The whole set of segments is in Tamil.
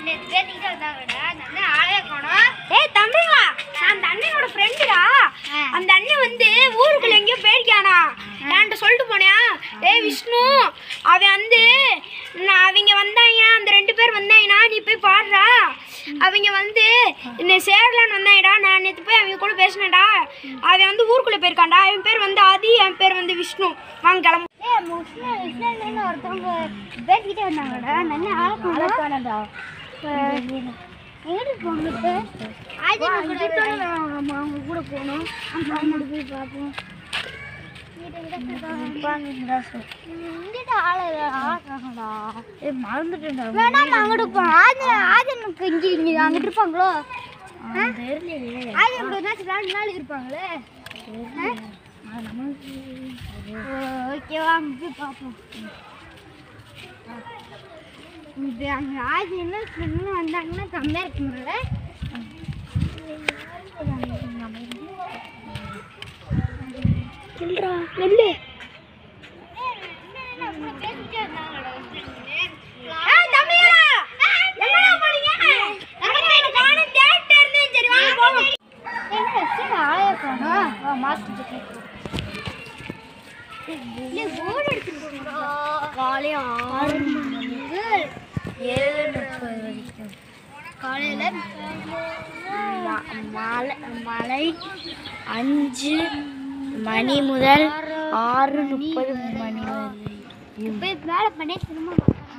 நேத்து பேசிக்கிட்டே வந்தாங்கடா அந்த அண்ணன் ஆளே காணோம் ஏய் தம்பிங்களா நான் அந்த அண்ணனோட ஃப்ரெண்டுடா அந்த அண்ணன் வந்து ஊருக்குள்ள எங்கேயோ போயிருக்கானா என்கிட்ட சொல்லிட்டு போனியா ஏய் விஷ்ணு அவன் வந்து நான் அவங்க வந்தாங்க அந்த ரெண்டு பேர் வந்தாங்கன்னா நீ போய் பாடுறா அவங்க வந்து என்னை சேரலான்னு வந்தாங்கடா நான் நேற்று போய் அவங்க கூட பேசினேன்டா அவன் வந்து ஊருக்குள்ளே போயிருக்கான்டா அவன் பேர் வந்து ஆதி என் பேர் வந்து விஷ்ணு வாங்க கிளம்பு ஏ முஸ்லிம் முஸ்லிம்னு ஒருத்தவங்க பேசிக்கிட்டே வந்தாங்கடா நல்ல ஆளக்கானடா எங்கிட்டு போகணும் இப்போ ஆதி நம்ம அவங்க கூட போகணும் அவங்க போய் பார்ப்போம் வேணாம் அங்கிட்டு போகணும் ஆதி ஆதினுக்கு இங்கே இங்கே அங்கிட்டு இருப்பாங்களோ ஆதி இப்படி ஒரு நாள் ரெண்டு நாள் இருப்பாங்களே ஓகேவா அங்கே போய் பார்ப்போம் இது அங்கே ஆதி என்ன ஃப்ரெண்டு வந்தாங்கன்னா கம்மியாக இருக்கும்ல இல்லடா நெல்லு காலையில மலை மலை அஞ்சு மணி முதல் ஆறு முப்பது மணி வரை போய் வேலை பண்ணி திரும்ப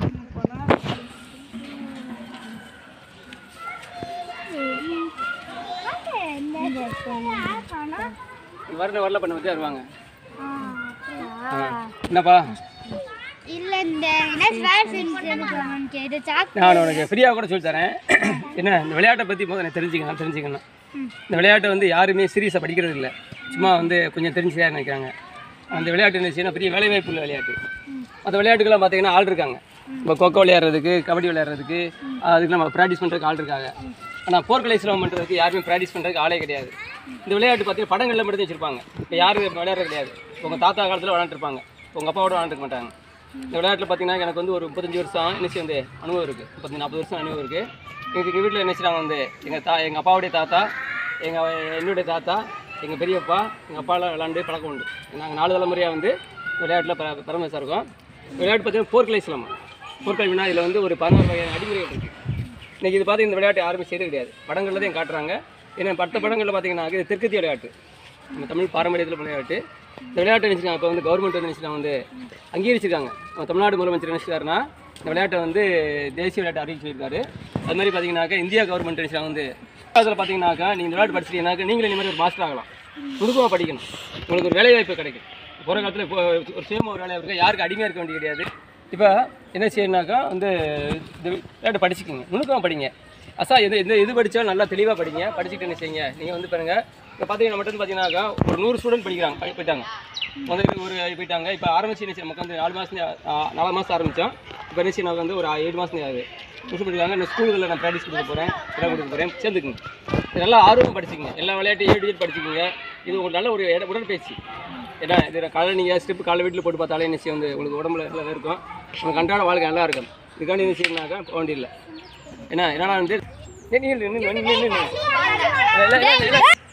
வரல வரல பண்ண வச்சு வருவாங்க என்னப்பா இல்ல இந்த என்ன ஸ்வேர் செஞ்சு கேட்டு சாக் நான் உனக்கு ஃப்ரீயாக கூட சொல்லி தரேன் என்ன இந்த விளையாட்டை பற்றி முதல்ல எனக்கு தெரிஞ்சுக்கணும் தெரிஞ்சுக்கணும் இந்த விளையாட்டை வந்து யாருமே சீரியஸாக படிக்கிறது இல்லை சும்மா வந்து கொஞ்சம் தெரிஞ்சுதான் நினைக்கிறாங்க அந்த விளையாட்டு என்ன செய்யணும் பெரிய வேலைவாய்ப்பு உள்ள விளையாட்டு மற்ற விளையாட்டுக்கெல்லாம் பார்த்தீங்கன்னா ஆள் இருக்காங்க இப்போ கொக்கோ விளையாடுறதுக்கு கபடி விளையாடுறதுக்கு அதுக்கு நம்ம ப்ராக்டிஸ் பண்ணுறதுக்கு ஆள் இருக்காங்க ஆனால் போர்க்கலை சிரமம் பண்ணுறதுக்கு யாருமே ப்ராக்டிஸ் பண்ணுறதுக்கு ஆளே கிடையாது இந்த விளையாட்டு பார்த்தீங்கன்னா படங்களில் மட்டும் தான் வச்சிருப்பாங்க இப்போ யாரும் விளையாடுறது கிடையாது உங்கள் தாத்தா காலத்தில் விளையாண்டுருப்பாங்க உங்கள் அப்பாவோட விளையாண்டுருக்க மாட்டாங்க இந்த விளையாட்டில் பார்த்தீங்கன்னா எனக்கு வந்து ஒரு முப்பத்தஞ்சு வருஷம் என்ன செய்ய வந்து அனுபவம் இருக்குது முப்பத்தஞ்சு நாற்பது வருஷம் அனுபவம் இருக்குது எங்கள் வீட்டில் என்ன செய்றாங்க வந்து எங்கள் தா எங்கள் அப்பாவுடைய தாத்தா எங்கள் என்னுடைய தாத்தா எங்கள் பெரியப்பா எங்கள் அப்பாலாம் விளாண்டு பழக்கம் உண்டு நாங்கள் நாலு தலைமுறையாக வந்து இந்த விளையாட்டில் பர பரமேசா இருக்கோம் இந்த விளையாட்டு பார்த்தீங்கன்னா போர்க்கலை சிலம்பம் போர்க்கலைனா இதில் வந்து ஒரு பதினாறு வகையான அடிமுறைகள் இருக்குது இன்றைக்கி இது பார்த்து இந்த விளையாட்டு யாருமே செய்யறது கிடையாது படங்களில் தான் காட்டுறாங்க ஏன்னா பட்ட படங்களில் பார்த்தீங்கன்னா இது தெற்கத்திய விளையாட்டு நம்ம தமிழ் பாரம்பரியத்தில் விளையாட்டு இந்த விளையாட்டை நினச்சிருக்காங்க இப்போ வந்து கவர்மெண்ட் நினச்சிருக்காங்க வந்து அங்கீகரிச்சிருக்காங்க நம்ம தமிழ்நாடு முதலமைச்சர் நினச்சிருக்காருன்னா இந்த விளையாட்டை வந்து தேசிய விளையாட்டு அறிவிச்சிருக்காரு அது மாதிரி பார்த்தீங்கன்னாக்கா இந்தியா கவர்மெண்ட் நினச்சிருக்காங்க வந்து அதில் பார்த்தீங்கன்னாக்கா நீங்கள் இந்த விளையாட்டு படிச்சிட்டீங்கன்னாக்கா நீங்களும் இந்த மாதிரி ஒரு மாஸ்டர் ஆகலாம் நுணுக்கமாக படிக்கணும் உங்களுக்கு ஒரு வேலைவாய்ப்பு கிடைக்கும் போகிற காலத்தில் இப்போ ஒரு சேம ஒரு வேலையாக இருக்கா யாருக்கு அடிமையாக இருக்க வேண்டியது கிடையாது இப்போ என்ன செய்யணும்னாக்கா வந்து இந்த விளையாட்டு படிச்சுக்கோங்க நுணுக்கமாக படிங்க அசா எது எது எது படித்தாலும் நல்லா தெளிவாக படிங்க படிச்சுட்டு என்ன செய்யுங்க நீங்கள் வந்து பாருங்கள் இப்போ பார்த்தீங்கன்னா மட்டும் பார்த்தீங்கன்னாக்கா ஒரு நூறு ஸ்டூடெண்ட் படிக்கிறாங்க படி- போயிட்டாங்க முதல்ல ஒரு போயிட்டாங்க இப்போ ஆரம்பிச்சு என்ன செய்ய நமக்கு வந்து நாலு மாதம் நாலு மாதம் ஆரம்பித்தோம் இப்போ என்ன செய்ய வந்து ஒரு ஏழு மாதம் ஆகுது மிஸ் பண்ணிருக்காங்க இந்த ஸ்கூல்களில் நான் ப்ராக்டிஸ் கொடுக்க போகிறேன் இடம் கொடுக்க போகிறேன் சேர்ந்துக்குங்க இது நல்லா ஆர்வம் படிச்சுக்கங்க எல்லா விளையாட்டும் ஏழு டிஜிட் படிச்சுக்கங்க இது உங்களுக்கு நல்ல ஒரு இட உடற்பயிற்சி ஏன்னா இது காலையில் நீங்கள் ஸ்டெப் காலை வீட்டில் போட்டு பார்த்தாலே என்ன செய்யும் வந்து உங்களுக்கு உடம்புல நல்லா இருக்கும் உங்களுக்கு அன்றாட வாழ்க்கை நல்லா இருக்கும் இதுக்காண்டி என்ன செய்யணுனாக்கா போக வேண்டியதில்லை ஏன்னா என்னடா வந்து ஏய், நில்லு, நில்லு, நில்லு, நில்லு, நில்லு. இல்ல, இல்ல, இல்ல, இல்ல.